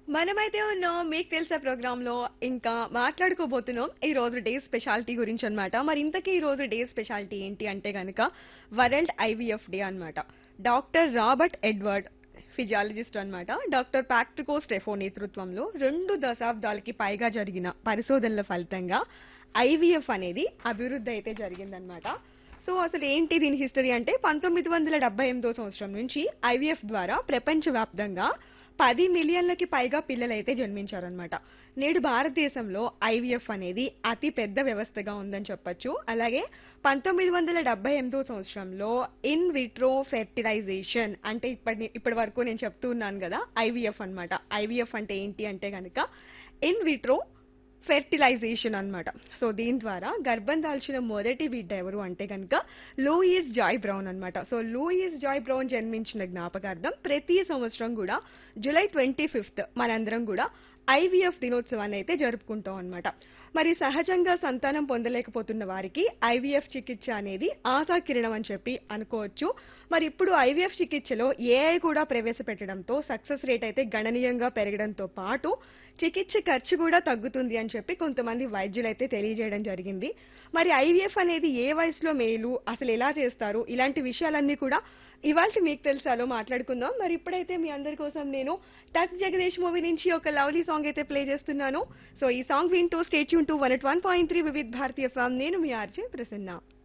మనమైతే ఉన్నాం మీకు తెలుసా ప్రోగ్రామ్ లో ఇంకా మాట్లాడుకోబోతున్నాం ఈ రోజు డే స్పెషాలిటీ గురించి అన్నమాట మరి ఇంతకీ ఈ రోజు డే స్పెషాలిటీ ఏంటి అంటే గనక వరల్డ్ ఐవీఎఫ్ డే అన్నమాట డాక్టర్ రాబర్ట్ ఎడ్వర్డ్ ఫిజియాలజిస్ట్ అన్నమాట డాక్టర్ పాక్టికో స్టెఫో నేతృత్వంలో రెండు దశాబ్దాలకి పైగా జరిగిన పరిశోధనల ఫలితంగా ఐవీఎఫ్ అనేది అభివృద్ధి అయితే జరిగిందనమాట సో అసలు ఏంటి దీని హిస్టరీ అంటే పంతొమ్మిది వందల డెబ్బై ఎనిమిదో సంవత్సరం నుంచి ఐవీఎఫ్ ద్వారా ప్రపంచవ్యాప్తంగా పది మిలియన్లకి పైగా పిల్లలైతే జన్మించారనమాట నేడు భారతదేశంలో ఐవీఎఫ్ అనేది అతి పెద్ద వ్యవస్థగా ఉందని చెప్పొచ్చు అలాగే పంతొమ్మిది వందల డెబ్బై ఎనిమిదో సంవత్సరంలో ఇన్ విట్రో ఫెర్టిలైజేషన్ అంటే ఇప్పటి ఇప్పటి వరకు నేను చెప్తూ ఉన్నాను కదా ఐవీఎఫ్ అన్నమాట ఐవీఎఫ్ అంటే ఏంటి అంటే కనుక ఇన్ విట్రో ఫెర్టిలైజేషన్ అన్నమాట సో దీని ద్వారా గర్భం దాల్చిన మొదటి బిడ్డ ఎవరు అంటే కనుక లూయిస్ జాయ్ బ్రౌన్ అన్నమాట సో లూయిస్ జాయ్ బ్రౌన్ జన్మించిన జ్ఞాపకార్థం ప్రతి సంవత్సరం కూడా జూలై ట్వంటీ ఫిఫ్త్ మనందరం కూడా ఐవీఎఫ్ దినోత్సవాన్ని అయితే జరుపుకుంటాం అన్నమాట మరి సహజంగా సంతానం పొందలేకపోతున్న వారికి ఐవీఎఫ్ చికిత్స అనేది ఆశాకిరణం అని చెప్పి అనుకోవచ్చు మరి ఇప్పుడు ఐవీఎఫ్ చికిత్సలో ఏఐ కూడా ప్రవేశపెట్టడంతో సక్సెస్ రేట్ అయితే గణనీయంగా పెరగడంతో పాటు చికిత్స ఖర్చు కూడా తగ్గుతుంది అని చెప్పి కొంతమంది వైద్యులు అయితే తెలియజేయడం జరిగింది మరి ఐవీఎఫ్ అనేది ఏ వయసులో మేలు అసలు ఎలా చేస్తారు ఇలాంటి విషయాలన్నీ కూడా ఇవాళ మీకు తెలుసాలో మాట్లాడుకుందాం మరి ఇప్పుడైతే మీ అందరి కోసం నేను టచ్ జగదీష్ మూవీ నుంచి ఒక లవ్లీ సాంగ్ అయితే ప్లే చేస్తున్నాను సో ఈ సాంగ్ వింటూ stay tuned to one eight one point three Vividh Bharati FM నేను మీ ఆర్జే ప్రసన్న